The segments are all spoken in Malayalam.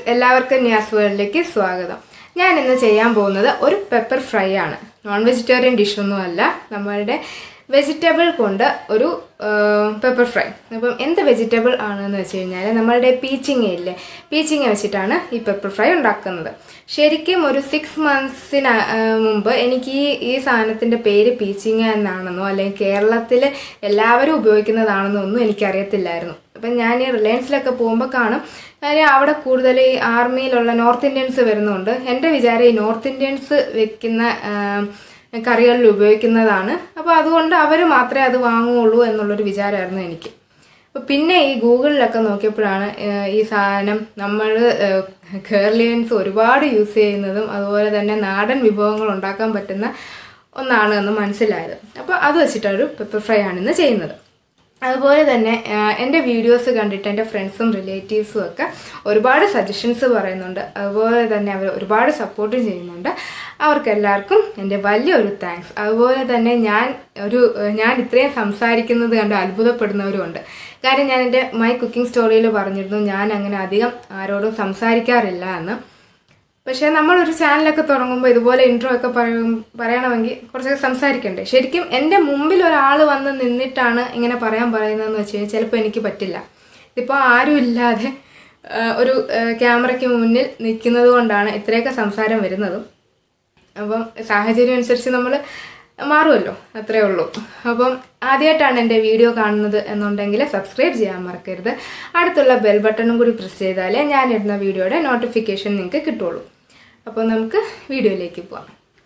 എല്ലാവർക്കും ന്യാസ് വേൾഡിലേക്ക് സ്വാഗതം ഞാൻ ഇന്ന് ചെയ്യാൻ പോകുന്നത് ഒരു പെപ്പർ ഫ്രൈ ആണ് നോൺ വെജിറ്റേറിയൻ ഡിഷൊന്നും അല്ല നമ്മളുടെ വെജിറ്റബിൾ കൊണ്ട് ഒരു പെപ്പർ ഫ്രൈ അപ്പം എന്ത് വെജിറ്റബിൾ ആണെന്ന് വെച്ച് കഴിഞ്ഞാൽ നമ്മളുടെ പീച്ചിങ്ങ ഇല്ലേ പീച്ചിങ്ങ വെച്ചിട്ടാണ് ഈ പെപ്പർ ഫ്രൈ ഉണ്ടാക്കുന്നത് ശരിക്കും ഒരു സിക്സ് മന്ത്സിന് മുമ്പ് എനിക്ക് ഈ ഈ സാധനത്തിൻ്റെ പേര് പീച്ചിങ്ങ എന്നാണെന്നോ അല്ലെങ്കിൽ കേരളത്തിൽ എല്ലാവരും ഉപയോഗിക്കുന്നതാണെന്നോ ഒന്നും എനിക്കറിയത്തില്ലായിരുന്നു അപ്പം ഞാൻ ഈ റിലയൻസിലൊക്കെ പോകുമ്പോൾ കാണും കാര്യം അവിടെ കൂടുതൽ ഈ ആർമിയിലുള്ള നോർത്ത് ഇന്ത്യൻസ് വരുന്നുണ്ട് എൻ്റെ വിചാരം ഈ നോർത്ത് ഇന്ത്യൻസ് വെക്കുന്ന ആ, കറികളിൽ ഉപയോഗിക്കുന്നതാണ് അപ്പോൾ അതുകൊണ്ട് അവർ മാത്രമേ അത് വാങ്ങുകയുള്ളൂ എന്നുള്ളൊരു വിചാരമായിരുന്നു എനിക്ക് അപ്പോൾ പിന്നെ ഈ ഗൂഗിളിലൊക്കെ നോക്കിയപ്പോഴാണ് ആ, ഈ സാധനം നമ്മൾ കേരളീയൻസ് ഒരുപാട് യൂസ് ചെയ്യുന്നതും അതുപോലെ തന്നെ നാടൻ വിഭവങ്ങൾ ഉണ്ടാക്കാൻ പറ്റുന്ന ഒന്നാണ് എന്ന് മനസ്സിലായത് അപ്പോൾ അത് വെച്ചിട്ടൊരു പെപ്പർ ഫ്രൈ ആണ് ഇന്ന് ചെയ്യുന്നത് അതുപോലെ തന്നെ ആഹ്, എൻ്റെ വീഡിയോസ് കണ്ടിട്ട് എൻ്റെ ഫ്രണ്ട്സും റിലേറ്റീവ്സും ഒക്കെ ഒരുപാട് സജഷൻസ് പറയുന്നുണ്ട് അതുപോലെ തന്നെ അവർ ഒരുപാട് സപ്പോർട്ടും ചെയ്യുന്നുണ്ട് അവർക്ക് എല്ലാവർക്കും എൻ്റെ വലിയൊരു താങ്ക്സ് അതുപോലെ തന്നെ ഞാൻ ഒരു ഏഹ്, ഞാൻ ഇത്രയും സംസാരിക്കുന്നത് കണ്ട് അത്ഭുതപ്പെടുന്നവരുമുണ്ട് കാര്യം ഞാൻ എൻ്റെ മൈ കുക്കിംഗ് സ്റ്റോറിയിൽ പറഞ്ഞിരുന്നു ഞാൻ അങ്ങനെ അധികം ആരോടും സംസാരിക്കാറില്ല എന്ന് പക്ഷേ നമ്മളൊരു ചാനലൊക്കെ തുടങ്ങുമ്പോൾ ഇതുപോലെ ഇൻട്രോ ഒക്കെ പറയും പറയണമെങ്കിൽ കുറച്ചൊക്കെ സംസാരിക്കണ്ടേ ശരിക്കും എൻ്റെ മുമ്പിൽ ഒരാൾ വന്ന് നിന്നിട്ടാണ് ഇങ്ങനെ പറയാൻ പറയുന്നതെന്ന് വെച്ച് കഴിഞ്ഞാൽ ചിലപ്പോൾ എനിക്ക് പറ്റില്ല ഇതിപ്പോൾ ആരും ഇല്ലാതെ ആ, ഒരു ആ, ക്യാമറയ്ക്ക് മുന്നിൽ നിൽക്കുന്നത് കൊണ്ടാണ് ഇത്രയൊക്കെ സംസാരം വരുന്നതും അപ്പം സാഹചര്യം അനുസരിച്ച് നമ്മൾ മാറുമല്ലോ അത്രേ ഉള്ളൂ അപ്പം ആദ്യമായിട്ടാണ് എൻ്റെ വീഡിയോ കാണുന്നത് എന്നുണ്ടെങ്കിൽ സബ്സ്ക്രൈബ് ചെയ്യാൻ മറക്കരുത് അടുത്തുള്ള ബെൽ ബട്ടണും കൂടി പ്രസ് ചെയ്താലേ ഞാനിടുന്ന വീഡിയോയുടെ നോട്ടിഫിക്കേഷൻ നിങ്ങൾക്ക് കിട്ടുള്ളൂ അപ്പോൾ നമുക്ക് വീഡിയോയിലേക്ക് പോവാം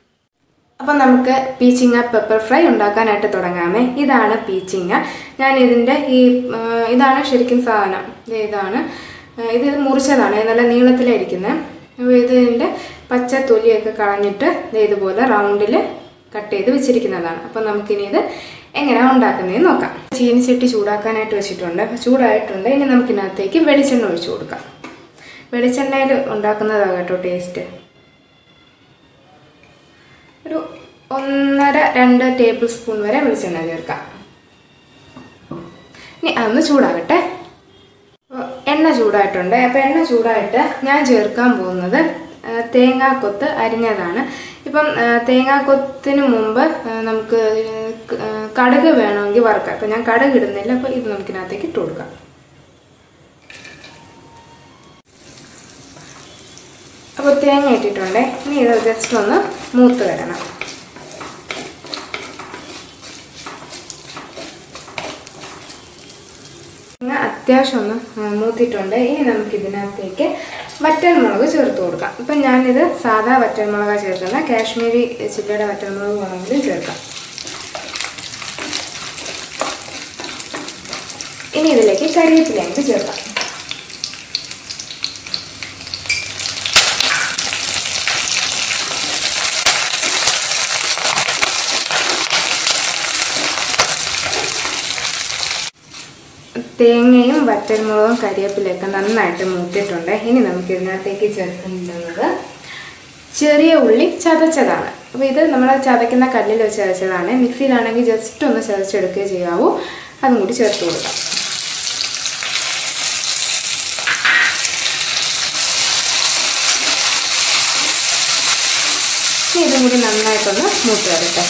അപ്പം നമുക്ക് പീച്ചിങ്ങ പെപ്പർ ഫ്രൈ ഉണ്ടാക്കാനായിട്ട് തുടങ്ങാമേ ഇതാണ് പീച്ചിങ്ങ ഞാൻ ഇതിൻ്റെ ഈ ആ, ഇതാണ് ശരിക്കും സാധനം ദേ ഇതാണ് ആ, ഇത് മുറിച്ചതാണ് നല്ല നീളത്തിലായിരിക്കുന്നത് അപ്പോൾ ഇതിൻ്റെ പച്ച തൊലിയൊക്കെ കളഞ്ഞിട്ട് ദേ ഇതുപോലെ റൗണ്ടിൽ കട്ട് ചെയ്ത് വെച്ചിരിക്കുന്നതാണ് അപ്പം നമുക്കിനി ഇത് എങ്ങനെയാണ് ഉണ്ടാക്കുന്നതെന്ന് നോക്കാം ചീനിച്ചട്ടി ചൂടാക്കാനായിട്ട് വെച്ചിട്ടുണ്ട് അപ്പോൾ ചൂടായിട്ടുണ്ട് ഇനി നമുക്കിനകത്തേക്ക് വെളിച്ചെണ്ണ ഒഴിച്ചു കൊടുക്കാം വെളിച്ചെണ്ണയിൽ ഉണ്ടാക്കുന്നതാണ് കേട്ടോ ടേസ്റ്റ് ഒരു ഒന്നര രണ്ട് ടേബിൾ സ്പൂൺ വരെ വെളിച്ചെണ്ണ ചേർക്കാം ഇനി അതൊന്ന് ചൂടാകട്ടെ അപ്പോൾ എണ്ണ ചൂടായിട്ടുണ്ട് അപ്പോൾ എണ്ണ ചൂടായിട്ട് ഞാൻ ചേർക്കാൻ പോകുന്നത് ആ, തേങ്ങാക്കൊത്ത് അരിഞ്ഞതാണ് ഇപ്പം ആ, തേങ്ങാക്കൊത്തിന് മുമ്പ് ആ, നമുക്ക് ക- ആ, കടുക് വേണമെങ്കിൽ വറുക്കാം ഇപ്പം ഞാൻ കടുക് ഇടുന്നില്ല അപ്പോൾ ഇത് നമുക്കിനകത്തേക്ക് ഇട്ട് കൊടുക്കാം അപ്പോൾ തേങ്ങ ഇട്ടിട്ടുണ്ട് ഇനി ഇത് ജസ്റ്റ് ഒന്ന് മൂത്ത് വരണം ഇങ്ങനെ അത്യാവശ്യം ഒന്ന് ആ, മൂത്തിട്ടുണ്ട് ഇനി നമുക്ക് ഇതിനകത്തേക്ക് വറ്റൽമുളക് ചേർത്ത് കൊടുക്കാം ഇപ്പം ഞാനിത് സാധാ വറ്റൽമുളകാണ് ചേർക്കുന്നത് കാശ്മീരി ചില്ലിയുടെ വറ്റൽമുളക് വേണമെങ്കിലും ചേർക്കാം ഇനി ഇതിലേക്ക് കരിവേപ്പിലേക്ക് ചേർക്കാം തേങ്ങയും വറ്റൽമുളകും കരിവേപ്പിലൊക്കെ നന്നായിട്ട് മൂത്തിട്ടുണ്ട് ഇനി നമുക്ക് ഇതിനകത്തേക്ക് ചേർക്കുന്നത് ചെറിയ ഉള്ളി ചതച്ചതാണ് അപ്പോൾ ഇത് നമ്മൾ ചതയ്ക്കുന്ന കല്ലിൽ വെച്ച് ചതച്ചതാണ് മിക്സിയിലാണെങ്കിൽ ജസ്റ്റ് ഒന്ന് ചതച്ചെടുക്കുകയോ ചെയ്യാവൂ അതും കൂടി ചേർത്ത് കൊടുക്കാം ഇനി ഇതും കൂടി നന്നായിട്ടൊന്ന് മൂത്ത് വരട്ടെ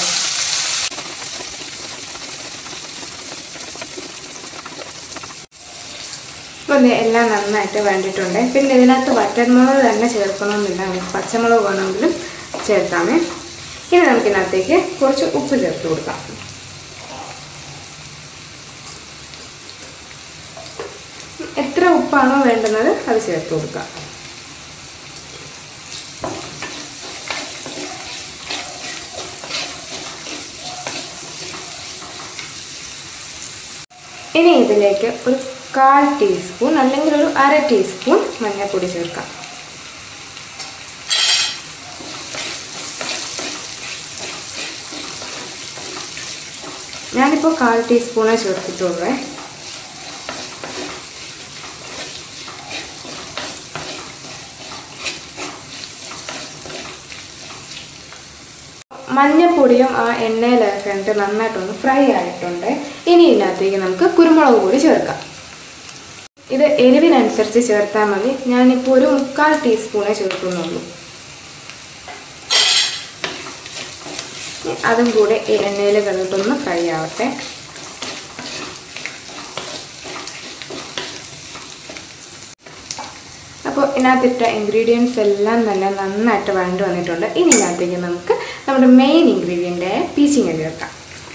അപ്പോൾ ഇത് എല്ലാം നന്നായിട്ട് വേണ്ടിയിട്ടുണ്ട് പിന്നെ ഇതിനകത്ത് വറ്റൽമുളക് തന്നെ ചേർക്കണമെന്നില്ല നമുക്ക് പച്ചമുളക് വേണമെങ്കിലും ചേർക്കാമേ ഇനി നമുക്കിതിനകത്തേക്ക് കുറച്ച് ഉപ്പ് ചേർത്ത് കൊടുക്കാം എത്ര ഉപ്പാണോ വേണ്ടുന്നത് അത് ചേർത്ത് കൊടുക്കാം ഇനി ഇതിലേക്ക് ഒരു കാൽ ടീസ്പൂൺ അല്ലെങ്കിൽ ഒരു അര ടീസ്പൂൺ മഞ്ഞൾപ്പൊടി ചേർക്കാം ഞാനിപ്പോൾ കാൽ ടീസ്പൂണേ ചേർത്തിട്ടുള്ളൂ മഞ്ഞപ്പൊടിയും ആ എണ്ണയിലൊക്കെ കണ്ടിട്ട് നന്നായിട്ടൊന്ന് ഫ്രൈ ആയിട്ടുണ്ട് ഇനി ഇതിനകത്തേക്ക് നമുക്ക് കുരുമുളക് പൊടി ചേർക്കാം ഇത് എരിവിനനുസരിച്ച് ചേർത്താൽ മതി ഞാനിപ്പോൾ ഒരു മുക്കാൽ ടീസ്പൂണേ ചേർക്കുന്നുള്ളൂ അതും കൂടെ ഈ എണ്ണയിൽ കിടന്നിട്ടൊന്ന് ഫ്രൈ ആവട്ടെ അപ്പോൾ ഇതിനകത്തിട്ട ഇൻഗ്രീഡിയൻസ് എല്ലാം തന്നെ നന്നായിട്ട് വഴണ്ട് വന്നിട്ടുണ്ട് ഇനി ഇതിനകത്തേക്ക് നമുക്ക് നമ്മുടെ മെയിൻ ഇൻഗ്രീഡിയൻ്റായ പീച്ചിങ് ചേർക്കാം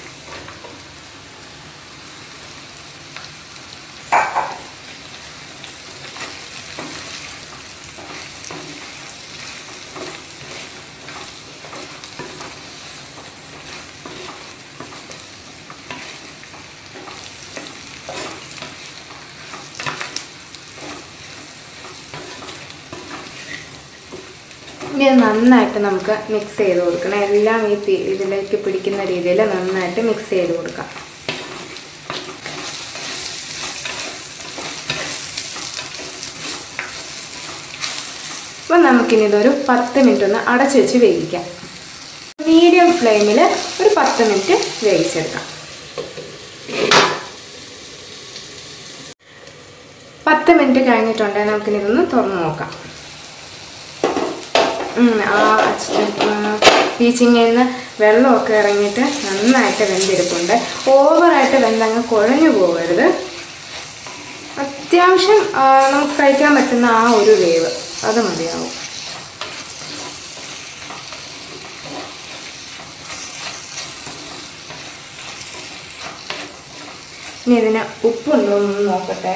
ഇനി ഇത് നന്നായിട്ട് നമുക്ക് മിക്സ് ചെയ്ത് കൊടുക്കണം എല്ലാം ഈ പി- ഇതിലേക്ക് പിടിക്കുന്ന രീതിയിൽ നന്നായിട്ട് മിക്സ് ചെയ്ത് കൊടുക്കാം അപ്പം നമുക്കിനി ഇതൊരു പത്ത് മിനിറ്റ് ഒന്ന് അടച്ചു വെച്ച് വേവിക്കാം മീഡിയം ഫ്ലെയിമിൽ ഒരു പത്ത് മിനിറ്റ് വേവിച്ചെടുക്കാം പത്ത് മിനിറ്റ് കഴിഞ്ഞിട്ടുണ്ടെങ്കിൽ നമുക്കിനി ഇതൊന്ന് തുറന്ന് നോക്കാം ഉം, ആ പീച്ചിങ്ങയിൽ നിന്ന് വെള്ളമൊക്കെ ഇറങ്ങിയിട്ട് നന്നായിട്ട് വെന്തിരിപ്പുണ്ട് ഓവറായിട്ട് വെന്തങ്ങ് കുഴഞ്ഞു പോകരുത് അത്യാവശ്യം ആ, നമുക്ക് കഴിക്കാൻ പറ്റുന്ന ആ ഒരു വേവ് അത് മതിയാവും ഇനി ഇതിന് ഉപ്പുണ്ടോ എന്ന് നോക്കട്ടെ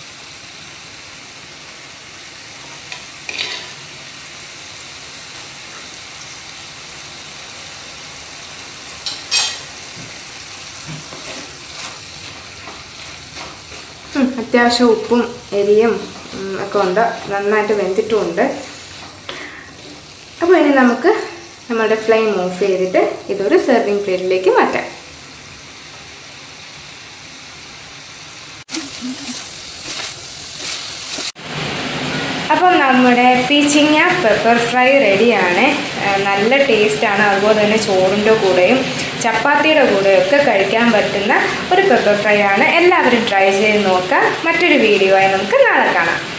ഉം, അത്യാവശ്യം ഉപ്പും എരിയും ഉം, ഒക്കെ ഉണ്ട് നന്നായിട്ട് വെന്തിട്ടുമുണ്ട് അപ്പോൾ ഇനി നമുക്ക് നമ്മുടെ ഫ്ലെയിം ഓഫ് ചെയ്തിട്ട് ഇതൊരു സെർവിങ് പ്ലേറ്റിലേക്ക് മാറ്റാം അപ്പം നമ്മുടെ പീച്ചിങ്ങ പെപ്പർ ഫ്രൈ റെഡിയാണ് നല്ല ടേസ്റ്റാണ് അതുപോലെ തന്നെ ചോറിൻ്റെ കൂടെയും ചപ്പാത്തിയുടെ കൂടെയും ഒക്കെ കഴിക്കാൻ പറ്റുന്ന ഒരു പെപ്പർ ഫ്രൈ ആണ് എല്ലാവരും ട്രൈ ചെയ്ത് നോക്കാം മറ്റൊരു വീഡിയോ ആയി നമുക്ക് നാളെ കാണാം